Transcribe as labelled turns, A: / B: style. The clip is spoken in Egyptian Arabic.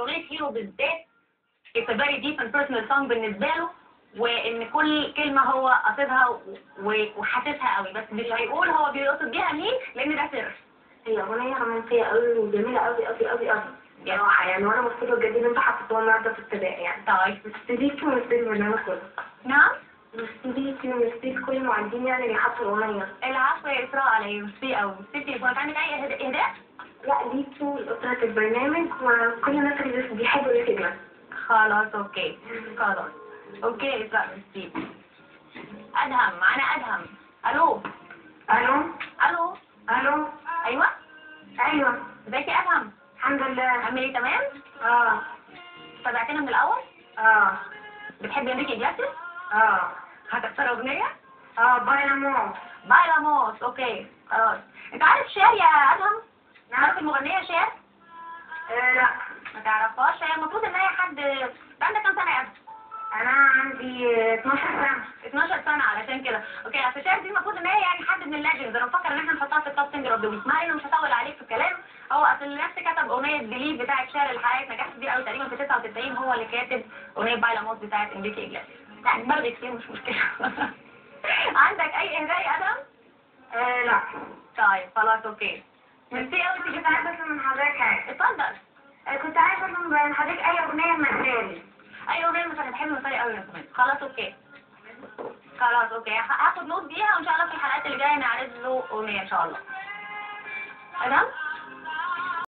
A: اغنيه هيرو بالذات it's a very deep and personal song بالنسبه له وان كل كلمه هو قصدها و- وحاسسها قوي بس مش هيقول هو بيقصد بيها مين لان ده سر
B: هي أغنية رومانسية قوي وجميلة قوي قوي قوي قوي بصراحة يعني وأنا مبسوطة بجد إن أنتوا حطيتوها النهاردة في السباق يعني
A: طيب
B: مستنيكي ومستني البرنامج كله
A: نعم
B: مستنيكي ومستني كل المعدين يعني اللي حطوا الأغنية
A: العفو يا اسراء علي ميرسي قوي ميرسي يكون عندك اي إهد- اهداء
B: لا ليكوا لأسرة البرنامج وكل الناس اللي بس- بيحبوا الفكرة
A: خلاص اوكي خلاص اوكي يا اسراء ميرسي ادهم معانا ادهم الو
B: ألو
A: الو
B: ألو
A: ايوه
B: أيوه
A: ازيك يا ادهم
B: الحمد لله
A: عامل ايه تمام
B: اه
A: تابعتنا من الاول
B: اه
A: بتحب انريكي جلاسس
B: اه
A: هتختار اغنيه
B: اه باي ماما
A: باي راموس اوكي خلاص انت عارف شير يا ادهم عارف المغنيه شير
B: آه لا
A: ما تعرفهاش هي المفروض ان هي حد انت عندك كام سنه يا ادهم
B: أنا عندي 12 سنة
A: 12 سنه علشان كده اوكي اصل شير دي المفروض ان هي يعني حد من الليجندز انا بفكر ان احنا نحطها في التوب سنجر اوف ذا ويك ما انا مش هطول عليك في الكلام هو اصل اللي نفس كتب اغنيه بليف بتاعت شير اللي حققت نجاح كبير قوي تقريبا في 99 هو اللي كاتب اغنيه باي لاموس بتاعت انريكي اجلاسس يعني برضه كتير مش مشكله عندك اي اهداء يا ادهم
B: آه لا
A: طيب خلاص اوكي ميرسي قوي تيجي
B: كنت عايزة أسمع من حضرتك حاجة
A: اتفضل
B: آه، كنت عايزة أسمع من حضرتك أي أغنية مثالي
A: اي اغنيه مثلا بحب المثالي قوي يا كمان خلاص اوكي خلاص اوكي ه- هاخد نوت بيها وان شاء الله في الحلقات اللي جايه نعرض له اغنيه ان شاء الله تمام